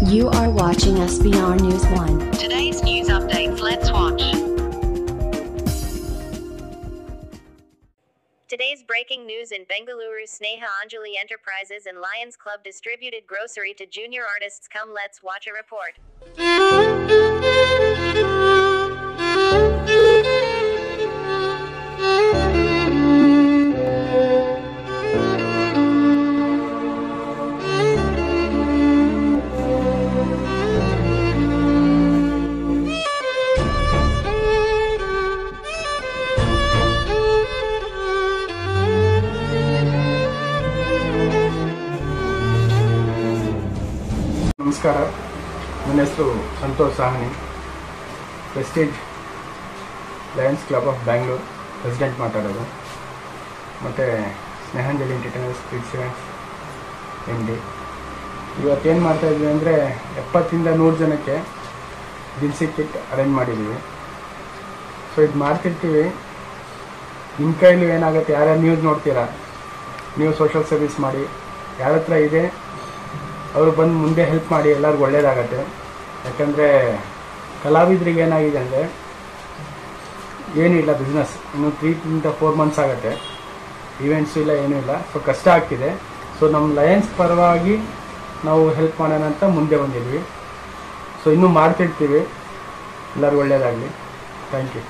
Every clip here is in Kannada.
You are watching SBR News 1. Today's news updates. Let's watch. Today's breaking news in Bengaluru Sneha Anjali Enterprises and Lions Club distributed grocery to junior artists. Come, let's watch a report. ನಮಸ್ಕಾರ ನನ್ನ ಹೆಸರು Santosh Sahani Prestige Lions Club of Bangalore president ಮಾತಾಡೋದು ಮತ್ತು Snehanjali entertainers kids events M D ಇವತ್ತೇನು ಮಾಡ್ತಾಯಿದ್ವಿ ಅಂದರೆ ಎಪ್ಪತ್ತಿಂದ ನೂರು ಜನಕ್ಕೆ ದಿನಸಿ ಕಿಟ್ ಅರೇಂಜ್ ಮಾಡಿದ್ದೀವಿ ಸೊ ಇದು ಮಾಡ್ತಿರ್ತೀವಿ ನಿಮ್ಮ ಕೈಲಿ ಏನಾಗುತ್ತೆ ಯಾರ್ಯಾರು ನ್ಯೂಸ್ ನೋಡ್ತೀರಾ ನೀವು ಸೋಷಲ್ ಸರ್ವಿಸ್ ಮಾಡಿ ಯಾರ ಹತ್ರ ಇದೆ ಅವರು ಬಂದು ಮುಂದೆ ಹೆಲ್ಪ್ ಮಾಡಿ ಎಲ್ಲರಿಗೂ ಒಳ್ಳೇದಾಗತ್ತೆ ಯಾಕಂದರೆ ಕಲಾವಿದರಿಗೆ ಏನಾಗಿದೆ ಅಂದರೆ ಏನೂ ಇಲ್ಲ ಬಿಸ್ನೆಸ್ ಇನ್ನು ತ್ರೀ ಫೋರ್ ಮಂತ್ಸ್ ಆಗುತ್ತೆ ಈವೆಂಟ್ಸು ಇಲ್ಲ ಏನೂ ಇಲ್ಲ ಸೊ ಕಷ್ಟ ಆಗ್ತಿದೆ ಸೊ ನಮ್ಮ ಲಯನ್ಸ್ ಪರವಾಗಿ ನಾವು ಹೆಲ್ಪ್ ಮಾಡೋಣ ಅಂತ ಮುಂದೆ ಬಂದಿದ್ವಿ ಸೊ ಇನ್ನೂ ಮಾಡ್ತಿರ್ತೀವಿ ಎಲ್ಲರಿಗೂ ಒಳ್ಳೇದಾಗಲಿ ಥ್ಯಾಂಕ್ ಯು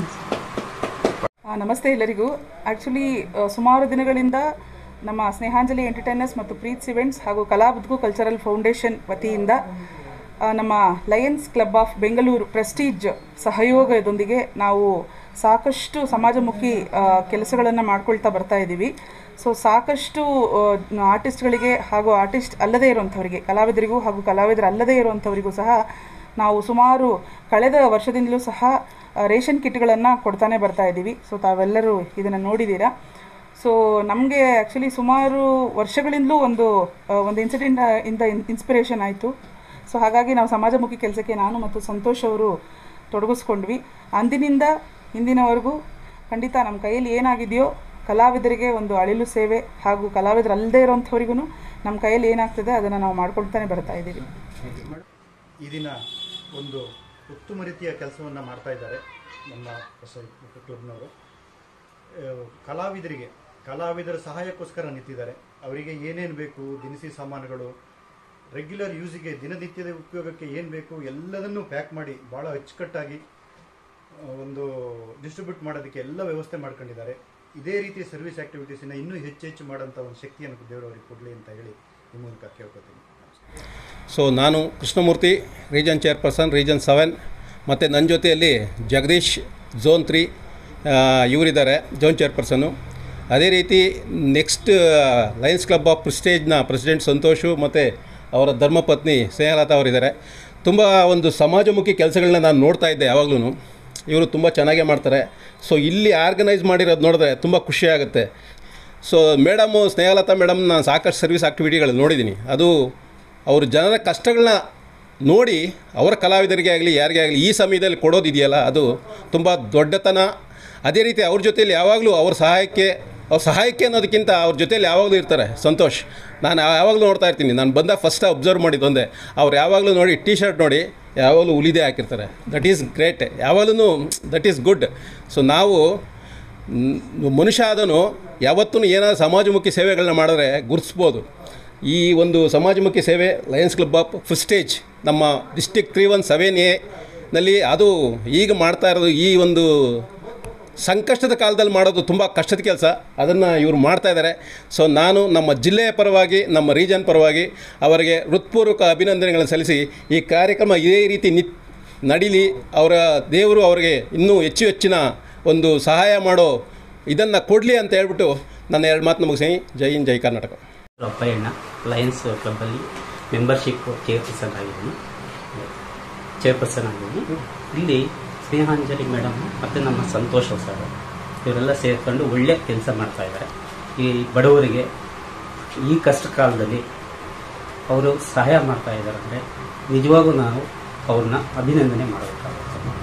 ಆ, ನಮಸ್ತೆ ಎಲ್ಲರಿಗೂ ಆ್ಯಕ್ಚುಲಿ ಸುಮಾರು ದಿನಗಳಿಂದ ನಮ್ಮ ಸ್ನೇಹಾಂಜಲಿ ಎಂಟರ್ಟೈನರ್ಸ್ ಮತ್ತು ಪ್ರೀತ್ಸ್ ಇವೆಂಟ್ಸ್ ಹಾಗೂ ಕಲಾಬುದ್ಗು ಕಲ್ಚರಲ್ ಫೌಂಡೇಶನ್ ವತಿಯಿಂದ ಆ, ನಮ್ಮ Lions Club of Bengaluru Prestige ಸಹಯೋಗದೊಂದಿಗೆ ನಾವು ಸಾಕಷ್ಟು ಸಮಾಜಮುಖಿ ಕೆಲಸಗಳನ್ನು ಮಾಡ್ಕೊಳ್ತಾ ಬರ್ತಾ ಇದ್ದೀವಿ ಸೊ ಸಾಕಷ್ಟು ಆರ್ಟಿಸ್ಟ್ಗಳಿಗೆ ಹಾಗೂ ಆರ್ಟಿಸ್ಟ್ ಅಲ್ಲದೇ ಇರುವಂಥವರಿಗೆ ಕಲಾವಿದರಿಗೂ ಹಾಗೂ ಕಲಾವಿದರು ಅಲ್ಲದೇ ಇರುವಂಥವರಿಗೂ ಸಹ ನಾವು ಸುಮಾರು ಕಳೆದ ವರ್ಷದಿಂದಲೂ ಸಹ ಆ, ರೇಷನ್ ಕಿಟ್ಗಳನ್ನು ಕೊಡ್ತಾನೆ ಬರ್ತಾ ಇದ್ದೀವಿ ಸೊ ತಾವೆಲ್ಲರೂ ಇದನ್ನು ನೋಡಿದ್ದೀರಾ ಸೊ ನಮಗೆ ಆ್ಯಕ್ಚುಲಿ ಸುಮಾರು ವರ್ಷಗಳಿಂದಲೂ ಒಂದು ಆ, ಒಂದು ಇನ್ಸಿಡೆಂಟ್ ಇಂದ ಇನ್ಸ್ಪಿರೇಷನ್ ಆಯಿತು ಸೊ ಹಾಗಾಗಿ ನಾವು ಸಮಾಜಮುಖಿ ಕೆಲಸಕ್ಕೆ ನಾನು ಮತ್ತು ಸಂತೋಷ್ ಅವರು ತೊಡಗಿಸ್ಕೊಂಡ್ವಿ ಅಂದಿನಿಂದ ಇಂದಿನವರೆಗೂ ಖಂಡಿತ ನಮ್ಮ ಕೈಯಲ್ಲಿ ಏನಾಗಿದೆಯೋ ಕಲಾವಿದರಿಗೆ ಒಂದು ಅಳಿಲು ಸೇವೆ ಹಾಗೂ ಕಲಾವಿದರು ಅಲ್ಲದೇ ಇರೋಂಥವ್ರಿಗೂ ನಮ್ಮ ಕೈಯಲ್ಲಿ ಏನಾಗ್ತದೆ ಅದನ್ನು ನಾವು ಮಾಡ್ಕೊಳ್ತಾನೆ ಬರ್ತಾ ಇದ್ದೀವಿ ಈ ದಿನ ಒಂದು ಉತ್ತಮ ರೀತಿಯ ಕೆಲಸವನ್ನು ಮಾಡ್ತಾ ಇದ್ದಾರೆ ನಮ್ಮ ಸೊಸೈ- ಕ್ಲಬ್ನವರು ಆ, ಕಲಾವಿದರಿಗೆ ಕಲಾವಿದರ ಸಹಾಯಕ್ಕೋಸ್ಕರ ನಿಂತಿದ್ದಾರೆ ಅವರಿಗೆ ಏನೇನು ಬೇಕು ದಿನಸಿ ಸಾಮಾನುಗಳು ರೆಗ್ಯುಲರ್ ಯೂಸಿಗೆ ದಿನನಿತ್ಯದ ಉಪಯೋಗಕ್ಕೆ ಏನು ಬೇಕು ಎಲ್ಲದನ್ನೂ ಪ್ಯಾಕ್ ಮಾಡಿ ಭಾಳ ಅಚ್ಚುಕಟ್ಟಾಗಿ ಆ, ಒಂದು ಡಿಸ್ಟ್ರಿಬ್ಯೂಟ್ ಮಾಡೋದಕ್ಕೆ ಎಲ್ಲ ವ್ಯವಸ್ಥೆ ಮಾಡ್ಕೊಂಡಿದ್ದಾರೆ ಇದೇ ರೀತಿ ಸರ್ವಿಸ್ ಆ್ಯಕ್ಟಿವಿಟೀಸನ್ನು ಇನ್ನೂ ಹೆಚ್ಚು ಹೆಚ್ಚು ಮಾಡೋಂಥ ಒಂದು ಶಕ್ತಿಯನ್ನು ದೇವರವರಿಗೆ ಕೊಡಲಿ ಅಂತ ಹೇಳಿ ನಿಮ್ಮ ಮೂಲಕ ಕೇಳ್ಕೊತೀನಿ ಸೊ ನಾನು Krishnamurthy region chairperson region seven ಮತ್ತು ನನ್ನ ಜೊತೆಯಲ್ಲಿ ಜಗದೀಶ್ ಝೋನ್ ತ್ರೀ ಇವರಿದ್ದಾರೆ ಝೋನ್ ಚೇರ್ಪರ್ಸನ್ನು ಅದೇ ರೀತಿ ನೆಕ್ಸ್ಟ್ ಲಯನ್ಸ್ ಕ್ಲಬ್ ಆಫ್ ಪ್ರಿಸ್ಟೇಜ್ನ ಪ್ರೆಸಿಡೆಂಟ್ ಸಂತೋಷು ಮತ್ತು ಅವರ ಧರ್ಮಪತ್ನಿ ಸ್ನೇಹಲತಾ ಅವರಿದ್ದಾರೆ ತುಂಬ ಒಂದು ಸಮಾಜಮುಖಿ ಕೆಲಸಗಳನ್ನ ನಾನು ನೋಡ್ತಾ ಇದ್ದೆ ಯಾವಾಗಲೂ ಇವರು ತುಂಬ ಚೆನ್ನಾಗೇ ಮಾಡ್ತಾರೆ ಸೊ ಇಲ್ಲಿ ಆರ್ಗನೈಸ್ ಮಾಡಿರೋದು ನೋಡಿದ್ರೆ ತುಂಬ ಖುಷಿಯಾಗುತ್ತೆ ಸೊ ಮೇಡಮು ಸ್ನೇಹಲತಾ ಮೇಡಮ್ ನಾನು ಸಾಕಷ್ಟು ಸರ್ವಿಸ್ ಆ್ಯಕ್ಟಿವಿಟಿಗಳು ನೋಡಿದ್ದೀನಿ ಅದು ಅವರು ಜನರ ಕಷ್ಟಗಳನ್ನ ನೋಡಿ ಅವರ ಕಲಾವಿದರಿಗೆ ಆಗಲಿ ಯಾರಿಗೇ ಆಗಲಿ ಈ ಸಮಯದಲ್ಲಿ ಕೊಡೋದಿದೆಯಲ್ಲ ಅದು ತುಂಬ ದೊಡ್ಡತನ ಅದೇ ರೀತಿ ಅವ್ರ ಜೊತೆಯಲ್ಲಿ ಯಾವಾಗಲೂ ಅವ್ರ ಸಹಾಯಕ್ಕೆ ಅವ್ರ ಸಹಾಯಕ್ಕೆ ಅನ್ನೋದಕ್ಕಿಂತ ಅವ್ರ ಜೊತೆಯಲ್ಲಿ ಯಾವಾಗಲೂ ಇರ್ತಾರೆ ಸಂತೋಷ್ ನಾನು ಯಾವಾಗಲೂ ನೋಡ್ತಾ ಇರ್ತೀನಿ ನಾನು ಬಂದಾಗ ಫಸ್ಟ್ ಅಬ್ಸರ್ವ್ ಮಾಡಿದ್ದೊಂದೇ ಅವ್ರು ಯಾವಾಗಲೂ ನೋಡಿ ಟೀ ಶರ್ಟ್ ನೋಡಿ ಯಾವಾಗಲೂ ಉಲಿದೆ ಹಾಕಿರ್ತಾರೆ ದಟ್ ಈಸ್ ಗ್ರೇಟ್ ಯಾವಾಗಲೂ ದಟ್ ಈಸ್ ಗುಡ್ ಸೊ ನಾವು ಮ್, ಮನುಷ್ಯ ಆದನು ಯಾವತ್ತೂ ಏನಾದ್ರು ಸಮಾಜಮುಖಿ ಸೇವೆಗಳನ್ನ ಮಾಡಿದ್ರೆ ಗುರುತಿಸ್ಬೋದು ಈ ಒಂದು ಸಮಾಜಮುಖಿ ಸೇವೆ ಲಯನ್ಸ್ ಕ್ಲಬ್ ಆಫ್ ಫಿಸ್ಟೇಜ್ ನಮ್ಮ district three one seven A ನಲ್ಲಿ ಅದು ಈಗ ಮಾಡ್ತಾ ಇರೋದು ಈ ಒಂದು ಸಂಕಷ್ಟದ ಕಾಲದಲ್ಲಿ ಮಾಡೋದು ತುಂಬ ಕಷ್ಟದ ಕೆಲಸ ಅದನ್ನು ಇವರು ಮಾಡ್ತಾ ಇದ್ದಾರೆ ಸೊ ನಾನು ನಮ್ಮ ಜಿಲ್ಲೆಯ ಪರವಾಗಿ ನಮ್ಮ ರೀಜನ್ ಪರವಾಗಿ ಅವರಿಗೆ ಹೃತ್ಪೂರ್ವಕ ಅಭಿನಂದನೆಗಳನ್ನು ಸಲ್ಲಿಸಿ ಈ ಕಾರ್ಯಕ್ರಮ ಇದೇ ರೀತಿ ನಿತ್ ನಡೀಲಿ ಅವರ ದೇವರು ಅವರಿಗೆ ಇನ್ನೂ ಹೆಚ್ಚು ಹೆಚ್ಚಿನ ಒಂದು ಸಹಾಯ ಮಾಡೋ ಇದನ್ನು ಕೊಡಲಿ ಅಂತ ಹೇಳ್ಬಿಟ್ಟು ನನ್ನ ಎರಡು ಮಾತು ಮುಗಿಸಿ ಜೈ ಹಿಂದ್ ಜೈ ಕರ್ನಾಟಕ ಅಪ್ಪಯ್ಯಣ್ಣ ಲಯನ್ಸ್ ಕ್ಲಬ್ಬಲ್ಲಿ ಮೆಂಬರ್ಶಿಪ್ ಚೇರ್ಪರ್ಸನ್ ಆಗಿದ್ದೀನಿ ಚೇರ್ಪರ್ಸನ್ ಆಗಿದ್ದೀನಿ ಇಲ್ಲಿ ಸ್ನೇಹಾಂಜಲಿ ಮೇಡಮ್ ಮತ್ತು ನಮ್ಮ ಸಂತೋಷ್ ಸರ್ ಇವರೆಲ್ಲ ಸೇರಿಕೊಂಡು ಒಳ್ಳೆ ಕೆಲಸ ಮಾಡ್ತಾ ಇದ್ದಾರೆ ಈ ಬಡವರಿಗೆ ಈ ಕಷ್ಟ ಕಾಲದಲ್ಲಿ ಅವರು ಸಹಾಯ ಮಾಡ್ತಾ ಇದ್ದಾರೆ ಅಂದರೆ ನಿಜವಾಗೂ ನಾವು ಅವ್ರನ್ನ ಅಭಿನಂದನೆ ಮಾಡಬೇಕಾಗುತ್ತೆ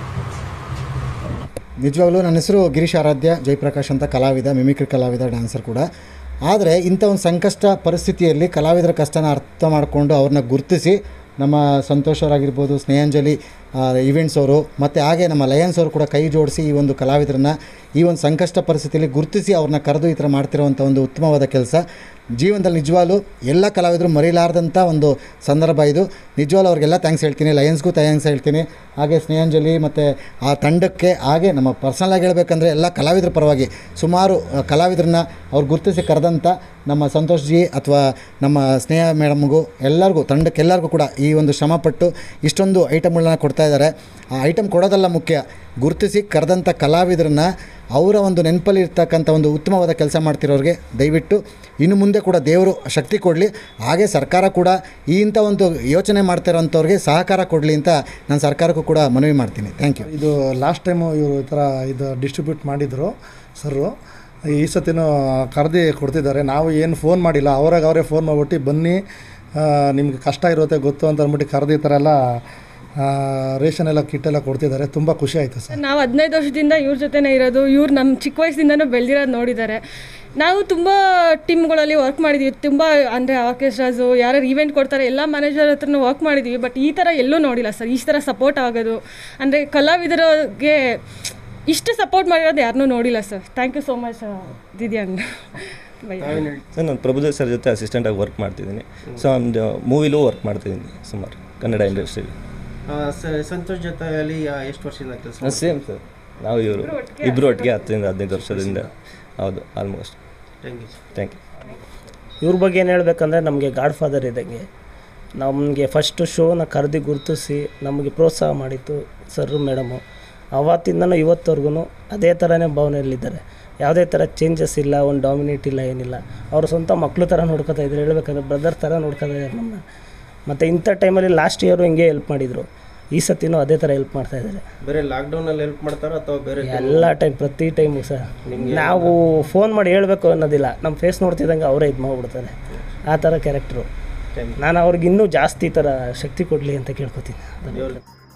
ನಿಜವಾಗ್ಲೂ ನನ್ನ ಹೆಸರು ಗಿರೀಶ್ ಆರಾಧ್ಯ ಜಯಪ್ರಕಾಶ್ ಅಂತ ಕಲಾವಿದ ಮಿಮಿಕ್ರಿ ಕಲಾವಿದ ಡ್ಯಾನ್ಸರ್ ಕೂಡ ಆದರೆ ಇಂಥ ಒಂದು ಸಂಕಷ್ಟ ಪರಿಸ್ಥಿತಿಯಲ್ಲಿ ಕಲಾವಿದರ ಕಷ್ಟನ ಅರ್ಥ ಮಾಡಿಕೊಂಡು ಅವ್ರನ್ನ ಗುರುತಿಸಿ ನಮ್ಮ ಸಂತೋಷ್ ಅವರಾಗಿರ್ಬೋದು ಸ್ನೇಹಾಂಜಲಿ ಇವೆಂಟ್ಸ್ ಅವರು ಮತ್ತು ಹಾಗೆ ನಮ್ಮ ಲಯನ್ಸ್ ಅವರು ಕೂಡ ಕೈ ಜೋಡಿಸಿ ಈ ಒಂದು ಕಲಾವಿದರನ್ನ ಈ ಒಂದು ಸಂಕಷ್ಟ ಪರಿಸ್ಥಿತಿಯಲ್ಲಿ ಗುರುತಿಸಿ ಅವ್ರನ್ನ ಕರೆದು ಈ ಥರ ಮಾಡ್ತಿರೋವಂಥ ಒಂದು ಉತ್ತಮವಾದ ಕೆಲಸ ಜೀವನದಲ್ಲಿ ನಿಜವಾಗ್ಲೂ ಎಲ್ಲ ಕಲಾವಿದರು ಮರೀಲಾರ್ದಂಥ ಒಂದು ಸಂದರ್ಭ ಇದು ನಿಜವಾಗ್ಲೂ ಅವ್ರಿಗೆಲ್ಲ ಥ್ಯಾಂಕ್ಸ್ ಹೇಳ್ತೀನಿ ಲಯನ್ಸ್ಗೂ ಥ್ಯಾಂಕ್ಸ್ ಹೇಳ್ತೀನಿ ಹಾಗೆ ಸ್ನೇಹಾಂಜಲಿ ಮತ್ತು ಆ ತಂಡಕ್ಕೆ ಹಾಗೆ ನಮ್ಮ ಪರ್ಸನಲಾಗಿ ಹೇಳಬೇಕಂದ್ರೆ ಎಲ್ಲ ಕಲಾವಿದರ ಪರವಾಗಿ ಸುಮಾರು ಆ, ಕಲಾವಿದರನ್ನ ಅವ್ರು ಗುರುತಿಸಿ ಕರೆದಂಥ ನಮ್ಮ ಸಂತೋಷ್ ಜಿ ಅಥವಾ ನಮ್ಮ ಸ್ನೇಹ ಮೇಡಮ್ಗೂ ಎಲ್ಲರಿಗೂ ತಂಡಕ್ಕೆ ಎಲ್ಲರಿಗೂ ಕೂಡ ಈ ಒಂದು ಶ್ರಮಪಟ್ಟು ಇಷ್ಟೊಂದು ಐಟಮ್ಗಳನ್ನ ಕೊಡ್ತಾ ಇದ್ದಾರೆ ಆ ಐಟಮ್ ಕೊಡೋದಲ್ಲ ಮುಖ್ಯ ಗುರುತಿಸಿ ಕರೆದಂಥ ಕಲಾವಿದರನ್ನ ಅವರ ಒಂದು ನೆನಪಲ್ಲಿ ಇರ್ತಕ್ಕಂಥ ಒಂದು ಉತ್ತಮವಾದ ಕೆಲಸ ಮಾಡ್ತಿರೋರಿಗೆ ದಯವಿಟ್ಟು ಇನ್ನು ಮುಂದೆ ಕೂಡ ದೇವರು ಶಕ್ತಿ ಕೊಡಲಿ ಹಾಗೆ ಸರ್ಕಾರ ಕೂಡ ಈ ಇಂಥ ಒಂದು ಯೋಚನೆ ಮಾಡ್ತಿರೋಂಥವ್ರಿಗೆ ಸಹಕಾರ ಕೊಡಲಿ ಅಂತ ನಾನು ಸರ್ಕಾರಕ್ಕೂ ಕೂಡ ಮನವಿ ಮಾಡ್ತೀನಿ ಥ್ಯಾಂಕ್ ಯು ಇದು ಲಾಸ್ಟ್ ಟೈಮು ಇವರು ಈ ಥರ ಇದು ಡಿಸ್ಟ್ರಿಬ್ಯೂಟ್ ಮಾಡಿದರು ಸರು ಈ ಸತಿನೂ ಕರೆದಿ ಕೊಡ್ತಿದ್ದಾರೆ ನಾವು ಏನು ಫೋನ್ ಮಾಡಿಲ್ಲ ಅವ್ರಾಗ ಅವರೇ ಫೋನ್ ಮಾಡ್ಬಿಟ್ಟು ಬನ್ನಿ ಆ, ನಿಮ್ಗೆ ಕಷ್ಟ ಇರುತ್ತೆ ಗೊತ್ತು ಅಂತ ಅಂದ್ಬಿಟ್ಟು ಕರೆದು ಈ ಥರ ಎಲ್ಲ ಆ, ರೇಷನ್ ಎಲ್ಲ ಕಿಟ್ ಎಲ್ಲ ಕೊಡ್ತಿದ್ದಾರೆ ತುಂಬ ಖುಷಿ ಆಯಿತು ಸರ್ ನಾವು ಹದಿನೈದು ವರ್ಷದಿಂದ ಇವ್ರ ಜೊತೆನೇ ಇರೋದು ಇವ್ರು ನಮ್ಮ ಚಿಕ್ಕ ವಯಸ್ಸಿಂದನೂ ಬೆಳೆದಿರೋದು ನೋಡಿದ್ದಾರೆ ನಾವು ತುಂಬ ಟೀಮ್ಗಳಲ್ಲಿ ವರ್ಕ್ ಮಾಡಿದ್ದೀವಿ ತುಂಬ ಅಂದರೆ ಆರ್ಕೆಸ್ಟ್ರಾಸು ಯಾರ್ಯಾರು ಈವೆಂಟ್ ಕೊಡ್ತಾರೆ ಎಲ್ಲ ಮ್ಯಾನೇಜರ್ ಹತ್ರನೂ ವರ್ಕ್ ಮಾಡಿದ್ದೀವಿ ಬಟ್ ಈ ಥರ ಎಲ್ಲೂ ನೋಡಿಲ್ಲ ಸರ್ ಈ ಥರ ಸಪೋರ್ಟ್ ಆಗೋದು ಅಂದರೆ ಕಲಾವಿದರಿಗೆ ಇಷ್ಟು ಸಪೋರ್ಟ್ ಮಾಡಿರೋದು ಯಾರನ್ನೂ ನೋಡಿಲ್ಲ sir thank you so much ದಿದ್ಯಾಂಗ್ ಬೈ ಸರ್ ನಾನು ಪ್ರಭುದೇವ್ ಸರ್ ಜೊತೆ ಅಸಿಸ್ಟೆಂಟಾಗಿ ವರ್ಕ್ ಮಾಡ್ತಿದ್ದೀನಿ ಸೊ ಒಂದು ಮೂವಿಲೂ ವರ್ಕ್ ಮಾಡ್ತಿದ್ದೀನಿ ಸುಮಾರು ಕನ್ನಡ ಇಂಡಸ್ಟ್ರಿಲಿ ಸಂತೋಷ್ ಜೊತೆಯಲ್ಲಿ ಎಷ್ಟು ವರ್ಷದಿಂದ ಕೆಲಸ ಸೇಮ್ ಸರ್ ನಾವು ಇವರು ಇಬ್ಬರು ಒಟ್ಟಿಗೆ ಹತ್ತರಿಂದ ಹದಿನೈದು ವರ್ಷದಿಂದ ಹೌದು almost thank you thank you ಇವ್ರ ಬಗ್ಗೆ ಏನು ಹೇಳ್ಬೇಕಂದ್ರೆ ನಮಗೆ ಗಾಡ್ ಫಾದರ್ ಇದ್ದಂಗೆ ನಮಗೆ ಫಸ್ಟು ಶೋನ ಕರೆದು ಗುರುತಿಸಿ ನಮಗೆ ಪ್ರೋತ್ಸಾಹ ಮಾಡಿತ್ತು ಸರ್ ಮೇಡಮು ಅವತ್ತಿಂದನೂ ಇವತ್ತವರೆಗೂ ಅದೇ ಥರನೇ ಭಾವನೆಯಲ್ಲಿದ್ದಾರೆ ಯಾವುದೇ ಥರ ಚೇಂಜಸ್ ಇಲ್ಲ ಒಂದು ಡಾಮಿನೇಟ್ ಇಲ್ಲ ಏನಿಲ್ಲ ಅವ್ರ ಸ್ವಂತ ಮಕ್ಕಳು ಥರ ನೋಡ್ಕೊತಾ ಇದ್ರು ಹೇಳ್ಬೇಕಂದ್ರೆ ಬ್ರದರ್ ಥರ ನೋಡ್ಕೊತಾ ಇದ್ದಾರೆ ನಮ್ಮನ್ನ ಮತ್ತು ಇಂಥ ಟೈಮಲ್ಲಿ ಲಾಸ್ಟ್ ಇಯರು ಹಿಂಗೆ ಹೆಲ್ಪ್ ಮಾಡಿದರು ಈ ಸತಿನೂ ಅದೇ ಥರ ಹೆಲ್ಪ್ ಮಾಡ್ತಾ ಇದ್ದಾರೆ ಬೇರೆ ಲಾಕ್ಡೌನಲ್ಲಿ ಹೆಲ್ಪ್ ಮಾಡ್ತಾರೋ ಅಥವಾ ಬೇರೆ ಎಲ್ಲ ಟೈಮ್ ಪ್ರತಿ ಟೈಮು ಸರ್ ನಾವು ಫೋನ್ ಮಾಡಿ ಹೇಳಬೇಕು ಅನ್ನೋದಿಲ್ಲ ನಮ್ಮ ಫೇಸ್ ನೋಡ್ತಿದ್ದಂಗೆ ಅವರೇ ಇದು ಮಾಡಿಬಿಡ್ತಾರೆ ಆ ಥರ ಕ್ಯಾರೆಕ್ಟ್ರು ನಾನು ಅವ್ರಿಗೆ ಇನ್ನೂ ಜಾಸ್ತಿ ಥರ ಶಕ್ತಿ ಕೊಡಲಿ ಅಂತ ಕೇಳ್ಕೊತೀನಿ ದೇವ್ರು